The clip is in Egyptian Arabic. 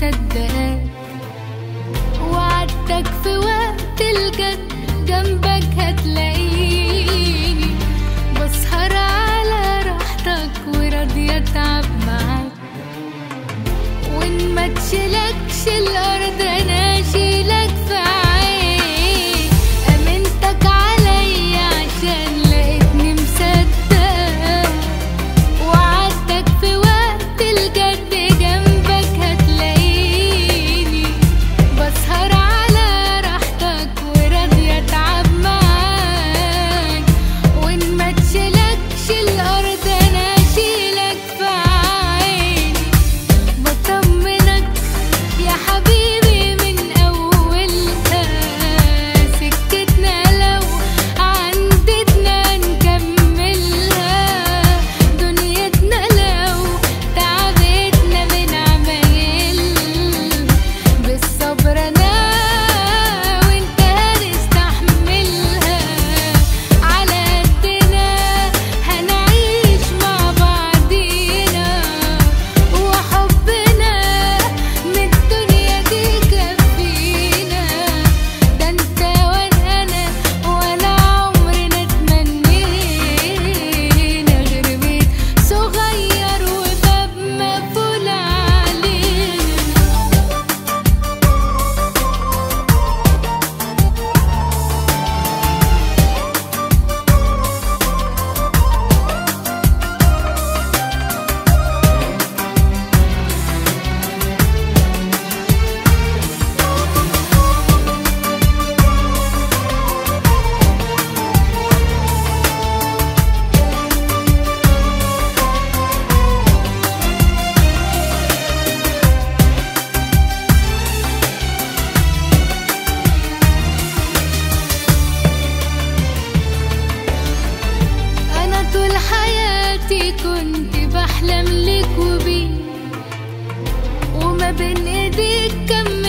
مصدقاك وعدتك في وقت الجد جنبك هتلاقيني بسهر على راحتك وراضية اتعب معاك وان ما تشيلكش الارض انا اشيلك في عيني امنتك عليا عشان لقيتني مصدق وعدتك في وقت الجد جنبك هتلاقيني بسهر على راحتك وراضية اتعب معاك وان ما تشيلكش الارض انا اشيلك في عيني بطمنك يا حبيبي من اولها سكتنا لو عندتنا نكملها دنيتنا لو تعبتنا من عمايل بالصبر انا وانت هنستحملها على قدنا هنعيش مع بعضينا وحبنا من الدنيا دي كفينا ده انت وانا انا ولا عمرنا تمنينا غير بيت صغير وباب مقفول علينا أنا طول حياتي كنت بحلم لك وبيك وما بين إيديك كان